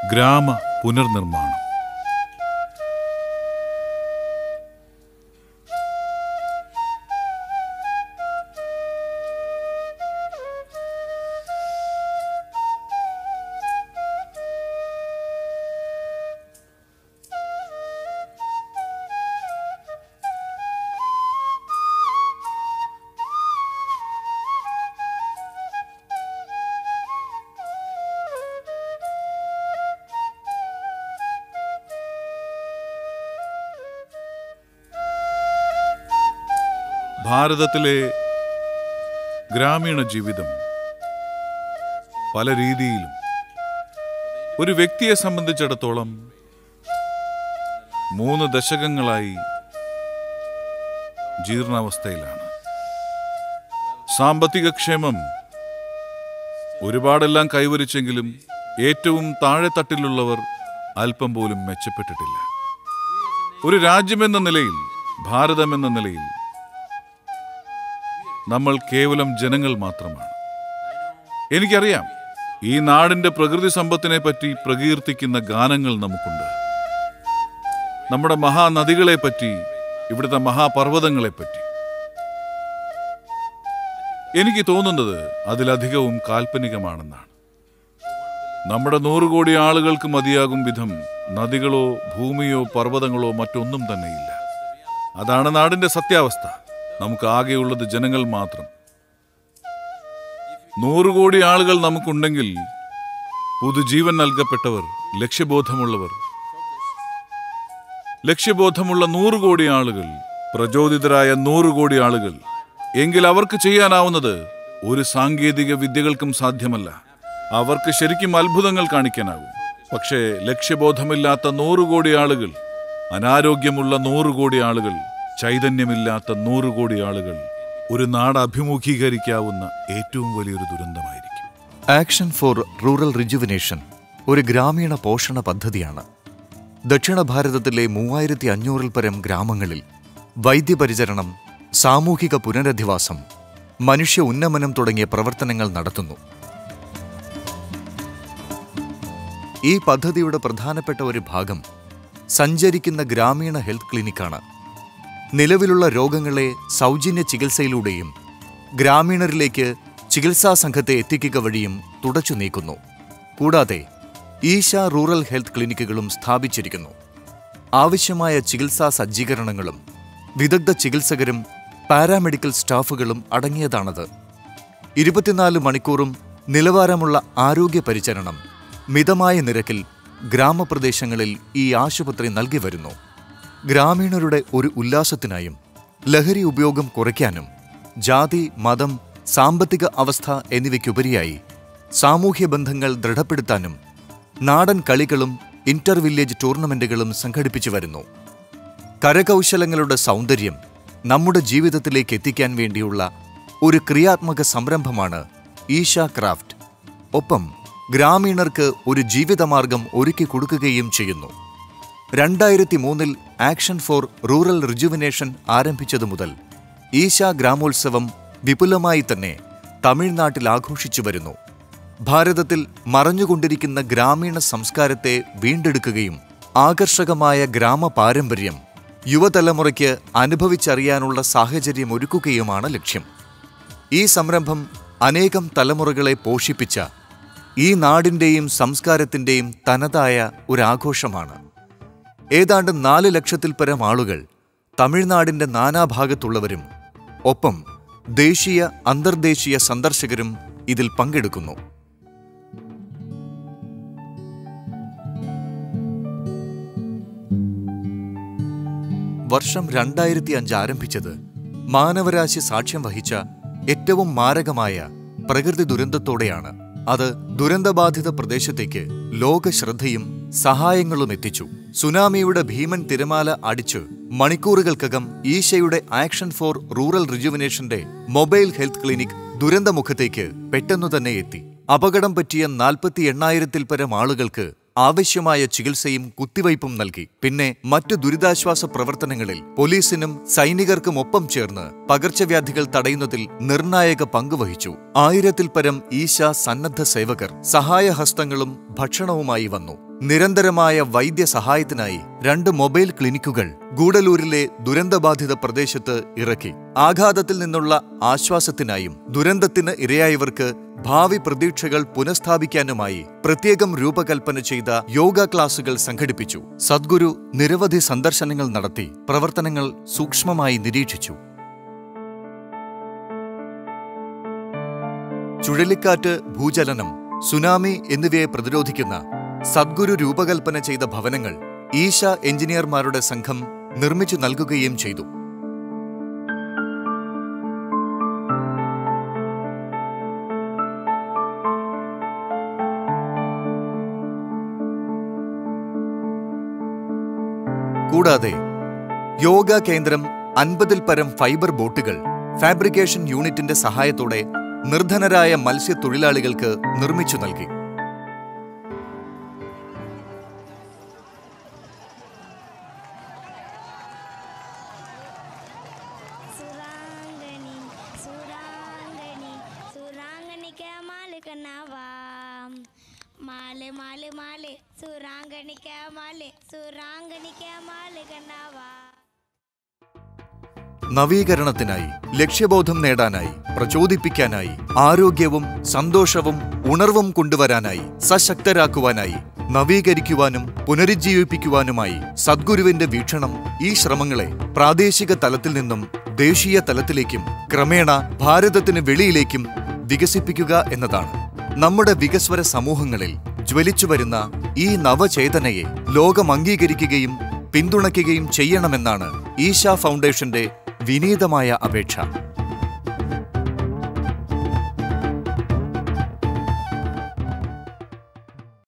ഗ്രാമ പുനർനിർമ്മാണം ഭാരതത്തിലെ ഗ്രാമീണ ജീവിതം പല രീതിയിലും ഒരു വ്യക്തിയെ സംബന്ധിച്ചിടത്തോളം മൂന്ന് ദശകങ്ങളായി ജീർണാവസ്ഥയിലാണ് സാമ്പത്തിക ക്ഷേമം ഒരുപാടെല്ലാം കൈവരിച്ചെങ്കിലും ഏറ്റവും താഴെത്തട്ടിലുള്ളവർ അല്പം പോലും മെച്ചപ്പെട്ടിട്ടില്ല ഒരു രാജ്യമെന്ന നിലയിൽ ഭാരതമെന്ന നിലയിൽ നമ്മൾ കേവലം ജനങ്ങൾ മാത്രമാണ് എനിക്കറിയാം ഈ നാടിന്റെ പ്രകൃതി സമ്പത്തിനെ പറ്റി പ്രകീർത്തിക്കുന്ന ഗാനങ്ങൾ നമുക്കുണ്ട് നമ്മുടെ മഹാനദികളെ പറ്റി ഇവിടുത്തെ മഹാപർവ്വതങ്ങളെ പറ്റി എനിക്ക് തോന്നുന്നത് അതിലധികവും കാൽപ്പനികമാണെന്നാണ് നമ്മുടെ നൂറ് കോടി ആളുകൾക്ക് മതിയാകും വിധം നദികളോ ഭൂമിയോ പർവ്വതങ്ങളോ മറ്റൊന്നും തന്നെയില്ല അതാണ് നാടിന്റെ സത്യാവസ്ഥ നമുക്ക് ആകെയുള്ളത് ജനങ്ങൾ മാത്രം നൂറ് കോടി ആളുകൾ നമുക്കുണ്ടെങ്കിൽ പുതുജീവൻ നൽകപ്പെട്ടവർ ലക്ഷ്യബോധമുള്ളവർ ലക്ഷ്യബോധമുള്ള നൂറ് കോടി ആളുകൾ പ്രചോദിതരായ നൂറ് കോടി ആളുകൾ എങ്കിൽ അവർക്ക് ചെയ്യാനാവുന്നത് ഒരു സാങ്കേതിക വിദ്യകൾക്കും സാധ്യമല്ല അവർക്ക് ശരിക്കും അത്ഭുതങ്ങൾ കാണിക്കാനാകും പക്ഷേ ലക്ഷ്യബോധമില്ലാത്ത നൂറ് കോടി ആളുകൾ അനാരോഗ്യമുള്ള നൂറ് കോടി ആളുകൾ ചൈതന്യമില്ലാത്ത നൂറ് കോടി ആളുകൾ ഒരു നാട് അഭിമുഖീകരിക്കാവുന്ന ഏറ്റവും വലിയൊരു ദുരന്തമായിരിക്കും ആക്ഷൻ ഫോർ റൂറൽ റിജുവിനേഷൻ ഒരു ഗ്രാമീണ പോഷണ പദ്ധതിയാണ് ദക്ഷിണ ഭാരതത്തിലെ മൂവായിരത്തി അഞ്ഞൂറിൽ പരം ഗ്രാമങ്ങളിൽ വൈദ്യപരിചരണം സാമൂഹിക പുനരധിവാസം മനുഷ്യ ഉന്നമനം തുടങ്ങിയ പ്രവർത്തനങ്ങൾ നടത്തുന്നു ഈ പദ്ധതിയുടെ പ്രധാനപ്പെട്ട ഒരു ഭാഗം സഞ്ചരിക്കുന്ന ഗ്രാമീണ ഹെൽത്ത് ക്ലിനിക്കാണ് നിലവിലുള്ള രോഗങ്ങളെ സൗജന്യ ചികിത്സയിലൂടെയും ഗ്രാമീണരിലേക്ക് ചികിത്സാ സംഘത്തെ എത്തിക്കുക വഴിയും തുടച്ചു നീക്കുന്നു കൂടാതെ ഈശ റൂറൽ ഹെൽത്ത് ക്ലിനിക്കുകളും സ്ഥാപിച്ചിരിക്കുന്നു ആവശ്യമായ ചികിത്സാ സജ്ജീകരണങ്ങളും വിദഗ്ധ ചികിത്സകരും പാരാമെഡിക്കൽ സ്റ്റാഫുകളും അടങ്ങിയതാണത് ഇരുപത്തിനാല് മണിക്കൂറും നിലവാരമുള്ള ആരോഗ്യ പരിചരണം മിതമായ നിരക്കിൽ ഗ്രാമപ്രദേശങ്ങളിൽ ഈ ആശുപത്രി നൽകി വരുന്നു ഗ്രാമീണരുടെ ഒരു ഉല്ലാസത്തിനായും ലഹരി ഉപയോഗം കുറയ്ക്കാനും ജാതി മതം സാമ്പത്തിക അവസ്ഥ എന്നിവയ്ക്കുപരിയായി സാമൂഹ്യ ബന്ധങ്ങൾ ദൃഢപ്പെടുത്താനും നാടൻ കളികളും ഇന്റർ വില്ലേജ് ടൂർണമെന്റുകളും സംഘടിപ്പിച്ചു വരുന്നു കരകൗശലങ്ങളുടെ സൗന്ദര്യം നമ്മുടെ ജീവിതത്തിലേക്ക് എത്തിക്കാൻ വേണ്ടിയുള്ള ഒരു ക്രിയാത്മക സംരംഭമാണ് ഈശ ക്രാഫ്റ്റ് ഒപ്പം ഗ്രാമീണർക്ക് ഒരു ജീവിതമാർഗം ഒരുക്കി കൊടുക്കുകയും ചെയ്യുന്നു രണ്ടായിരത്തി മൂന്നിൽ ആക്ഷൻ ഫോർ റൂറൽ റിജുവിനേഷൻ ആരംഭിച്ചതു മുതൽ ഈശ ഗ്രാമോത്സവം വിപുലമായി തന്നെ തമിഴ്നാട്ടിൽ ആഘോഷിച്ചു വരുന്നു ഭാരതത്തിൽ മറഞ്ഞുകൊണ്ടിരിക്കുന്ന ഗ്രാമീണ സംസ്കാരത്തെ വീണ്ടെടുക്കുകയും ആകർഷകമായ ഗ്രാമ പാരമ്പര്യം യുവതലമുറയ്ക്ക് അനുഭവിച്ചറിയാനുള്ള സാഹചര്യം ഒരുക്കുകയുമാണ് ലക്ഷ്യം ഈ സംരംഭം അനേകം തലമുറകളെ പോഷിപ്പിച്ച ഈ നാടിൻ്റെയും സംസ്കാരത്തിൻ്റെയും തനതായ ഒരു ആഘോഷമാണ് ഏതാണ്ട് നാല് ലക്ഷത്തിൽ പരം ആളുകൾ തമിഴ്നാടിന്റെ നാനാഭാഗത്തുള്ളവരും ഒപ്പം ദേശീയ അന്തർദേശീയ സന്ദർശകരും ഇതിൽ പങ്കെടുക്കുന്നു വർഷം രണ്ടായിരത്തി അഞ്ച് ആരംഭിച്ചത് മാനവരാശി സാക്ഷ്യം വഹിച്ച ഏറ്റവും മാരകമായ പ്രകൃതി ദുരന്തത്തോടെയാണ് അത് ദുരന്തബാധിത പ്രദേശത്തേക്ക് ലോക ശ്രദ്ധയും സഹായങ്ങളും എത്തിച്ചു സുനാമിയുടെ ഭീമൻ തിരമാല അടിച്ച് മണിക്കൂറുകൾക്കകം ഈശയുടെ ആക്ഷൻ ഫോർ റൂറൽ റിജുവിനേഷന്റെ മൊബൈൽ ഹെൽത്ത് ക്ലിനിക് ദുരന്തമുഖത്തേക്ക് പെട്ടെന്നു തന്നെ എത്തി അപകടം പറ്റിയ നാൽപ്പത്തി എണ്ണായിരത്തിൽ പരം ആളുകൾക്ക് ആവശ്യമായ ചികിത്സയും കുത്തിവയ്പും നൽകി പിന്നെ മറ്റു ദുരിതാശ്വാസ പ്രവർത്തനങ്ങളിൽ പോലീസിനും സൈനികർക്കും ഒപ്പം ചേർന്ന് പകർച്ചവ്യാധികൾ തടയുന്നതിൽ നിർണായക പങ്കുവഹിച്ചു ആയിരത്തിൽ പരം ഈശ സന്നദ്ധ സേവകർ സഹായഹസ്തങ്ങളും ഭക്ഷണവുമായി വന്നു നിരന്തരമായ വൈദ്യസഹായത്തിനായി രണ്ട് മൊബൈൽ ക്ലിനിക്കുകൾ ഗൂഡലൂരിലെ ദുരന്തബാധിത പ്രദേശത്ത് ഇറക്കി ആഘാതത്തിൽ നിന്നുള്ള ആശ്വാസത്തിനായും ദുരന്തത്തിന് ഇരയായവർക്ക് ഭാവി പ്രതീക്ഷകൾ പുനഃസ്ഥാപിക്കാനുമായി പ്രത്യേകം രൂപകൽപ്പന ചെയ്ത യോഗ ക്ലാസുകൾ സംഘടിപ്പിച്ചു സദ്ഗുരു നിരവധി സന്ദർശനങ്ങൾ നടത്തി പ്രവർത്തനങ്ങൾ സൂക്ഷ്മമായി നിരീക്ഷിച്ചു ചുഴലിക്കാറ്റ് ഭൂചലനം സുനാമി എന്നിവയെ പ്രതിരോധിക്കുന്ന സദ്ഗുരു രൂപകൽപ്പന ചെയ്ത ഭവനങ്ങൾ ഈശ എഞ്ചിനീയർമാരുടെ സംഘം നിർമ്മിച്ചു നൽകുകയും ചെയ്തു കൂടാതെ യോഗ കേന്ദ്രം അൻപതിൽ പരം ഫൈബർ ബോട്ടുകൾ ഫാബ്രിക്കേഷൻ യൂണിറ്റിന്റെ സഹായത്തോടെ നിർധനരായ മത്സ്യത്തൊഴിലാളികൾക്ക് നിർമ്മിച്ചു നൽകി സുരാംഗനി സുരാംഗനി സുരാംഗനിക്ക് മാലക നവാം മാലെ മാലെ മാലെ സുരാംഗനിക്ക് മാലെ സുരാംഗനിക്ക് മാലക നവാം നവീകരണത്തിനായി ലക്ഷ്യബോധം നേടാനായി പ്രചോദിപ്പിക്കാനായി ആരോഗ്യവും സന്തോഷവും ഉണർവും കൊണ്ടുവരാനായി സശക്തരാക്കുവാനായി നവീകരിക്കുവാനും പുനരുജ്ജീവിപ്പിക്കുവാനുമായി സദ്ഗുരുവിന്റെ വീക്ഷണം ഈ ശ്രമങ്ങളെ പ്രാദേശിക തലത്തിൽ നിന്നും ദേശീയ തലത്തിലേക്കും ക്രമേണ ഭാരതത്തിന് വെളിയിലേക്കും വികസിപ്പിക്കുക എന്നതാണ് നമ്മുടെ വികസ്വര സമൂഹങ്ങളിൽ ജ്വലിച്ചുവരുന്ന ഈ നവചേതനയെ ലോകം അംഗീകരിക്കുകയും പിന്തുണയ്ക്കുകയും ചെയ്യണമെന്നാണ് ഈശ ഫൗണ്ടേഷന്റെ വിനീതമായ അപേക്ഷ